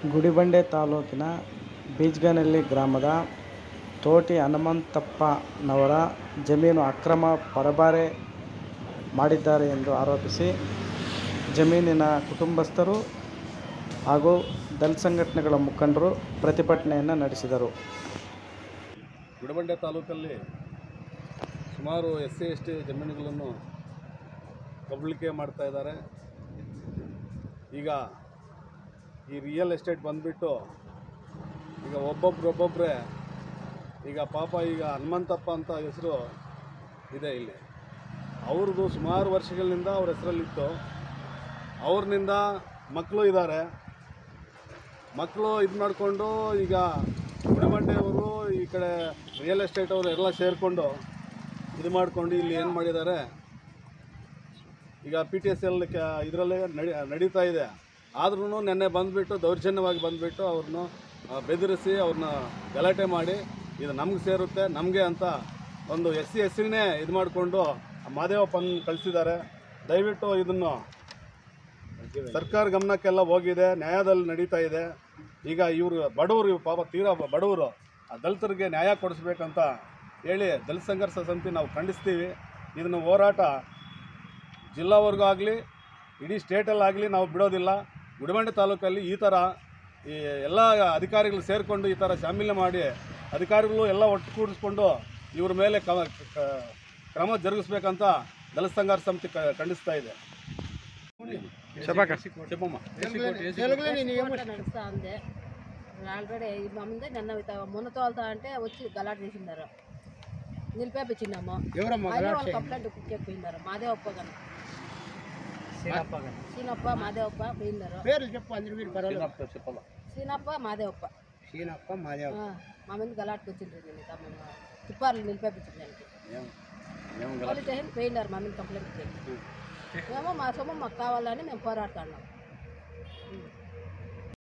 ಗುಡಿಬಂಡೆ ತಾಲೂಕಿನ ಬೀಜ್ಗನಹಳ್ಳಿ ಗ್ರಾಮದ ತೋಟಿ ಹನುಮಂತಪ್ಪನವರ ಜಮೀನು ಅಕ್ರಮ ಪರಭಾರೆ ಮಾಡಿದ್ದಾರೆ ಎಂದು ಆರೋಪಿಸಿ ಜಮೀನಿನ ಕುಟುಂಬಸ್ಥರು ಹಾಗೂ ದಲಿತ ಸಂಘಟನೆಗಳ ಮುಖಂಡರು ಪ್ರತಿಭಟನೆಯನ್ನು ನಡೆಸಿದರು ಗುಡಬಂಡೆ ತಾಲೂಕಲ್ಲಿ ಸುಮಾರು ಎಸ್ ಸಿ ಎಸ್ ಟಿ ಜಮೀನುಗಳನ್ನು ಕಬಳಿಕೆ ಮಾಡ್ತಾ ಇದ್ದಾರೆ ಈಗ ಈ ರಿಯಲ್ ಎಸ್ಟೇಟ್ ಬಂದುಬಿಟ್ಟು ಈಗ ಒಬ್ಬೊಬ್ರು ಒಬ್ಬೊಬ್ಬರೇ ಈಗ ಪಾಪ ಈಗ ಹನುಮಂತಪ್ಪ ಅಂತ ಹೆಸರು ಇದೆ ಇಲ್ಲಿ ಅವ್ರದ್ದು ಸುಮಾರು ವರ್ಷಗಳಿಂದ ಅವ್ರ ಹೆಸರಲ್ಲಿತ್ತು ಅವ್ರನಿಂದ ಮಕ್ಕಳು ಇದ್ದಾರೆ ಮಕ್ಕಳು ಇದು ಮಾಡಿಕೊಂಡು ಈಗ ಗುಡಮಂಡೆಯವರು ಈ ಕಡೆ ರಿಯಲ್ ಎಸ್ಟೇಟ್ ಅವರು ಎಲ್ಲ ಸೇರಿಕೊಂಡು ಇದು ಮಾಡಿಕೊಂಡು ಇಲ್ಲಿ ಏನು ಮಾಡಿದ್ದಾರೆ ಈಗ ಪಿ ಟಿ ಎಸ್ ಎಲ್ ಇದರಲ್ಲೇ ನಡಿ ನಡೀತಾ ಇದೆ ಆದ್ರೂ ನೆನ್ನೆ ಬಂದುಬಿಟ್ಟು ದೌರ್ಜನ್ಯವಾಗಿ ಬಂದುಬಿಟ್ಟು ಅವ್ರನ್ನ ಆ, ಬೆದರಿಸಿ ಅವ್ರನ್ನ ಗಲಾಟೆ ಮಾಡಿ ಇದು ನಮ್ಗೆ ಸೇರುತ್ತೆ ನಮಗೆ ಅಂತ ಒಂದು ಎಸ್ ಸಿ ಎಸ್ ಸಿನೇ ಇದು ಮಾಡಿಕೊಂಡು ಮಾದೇವಪ್ಪನ ಕಳಿಸಿದ್ದಾರೆ ದಯವಿಟ್ಟು ಇದನ್ನು ಸರ್ಕಾರ ಗಮನಕ್ಕೆಲ್ಲ ಹೋಗಿದೆ ನ್ಯಾಯದಲ್ಲಿ ನಡೀತಾ ಇದೆ ಈಗ ಇವರು ಬಡವರು ಇವ್ರು ಪಾಪ ತೀರಾ ಬ- ಬಡವರು ಆ ದಲಿತರಿಗೆ ನ್ಯಾಯ ಕೊಡಿಸ್ಬೇಕಂತ ಹೇಳಿ ದಲಿತ ಸಂಘರ್ಷ ಸಮಿತಿ ನಾವು ಖಂಡಿಸ್ತೀವಿ ಇದನ್ನು ಹೋರಾಟ ಜಿಲ್ಲಾವರೆಗೂ ಆಗಲಿ ಇಡೀ ಸ್ಟೇಟಲ್ಲಾಗಲಿ ನಾವು ಬಿಡೋದಿಲ್ಲ ಗುಡಿಬಂಡೆ ತಾಲೂಕಲ್ಲಿ ಈ ಥರ ಈ ಎಲ್ಲ ಅಧಿಕಾರಿಗಳು ಸೇರಿಕೊಂಡು ಈ ಥರ ಶಾಮೀಲು ಮಾಡಿ ಅಧಿಕಾರಿಗಳು ಎಲ್ಲ ಒಟ್ಟುಗೂಡಿಸ್ಕೊಂಡು ಇವ್ರ ಮೇಲೆ ಕ್ರಮ ಕ- ಕ್ರಮ ಜರುಗಿಸ್ಬೇಕಂತ ದಲಿತ ಸಂಘರ್ಷ ಸಮಿತಿ ಕ- ಖಂಡಿಸ್ತಾ ಇದೆ చెప్పమ్మా కోర్టులో నడుస్తా ఉంది ఆల్రెడీ మా ముందే నిన్న ఇత- మొన్న తోలుతా అంటే వచ్చి గలాట్ చేసినారు నిలిపేపించినాము మళ్ళీ వాళ్ళు కంప్లైంట్ చెప్పినారు మాదేవప్ప కన్నా సీనప్ప మాదేవప్ప పోయినారు పేర్లు చెప్పు అందరు మీరు పర్వాలేదు చెప్పమ్మా సీనప్ప మాదేవప్ప సీనప్ప మాదేవ్ ఆ, మా ముందు గలాట్కి వచ్చిండ్రు నేను ఇత మొన్న తిప్పార్లు నిలిపేపించడానికి ఏం ఏం గల పోలీస్ స్టేషన్ పోయినారు మా మీద కంప్లైంట్ చేసి మేము మా సొమ్ము మాకు కావాలని మేము పోరాడుతున్నాం ఉం.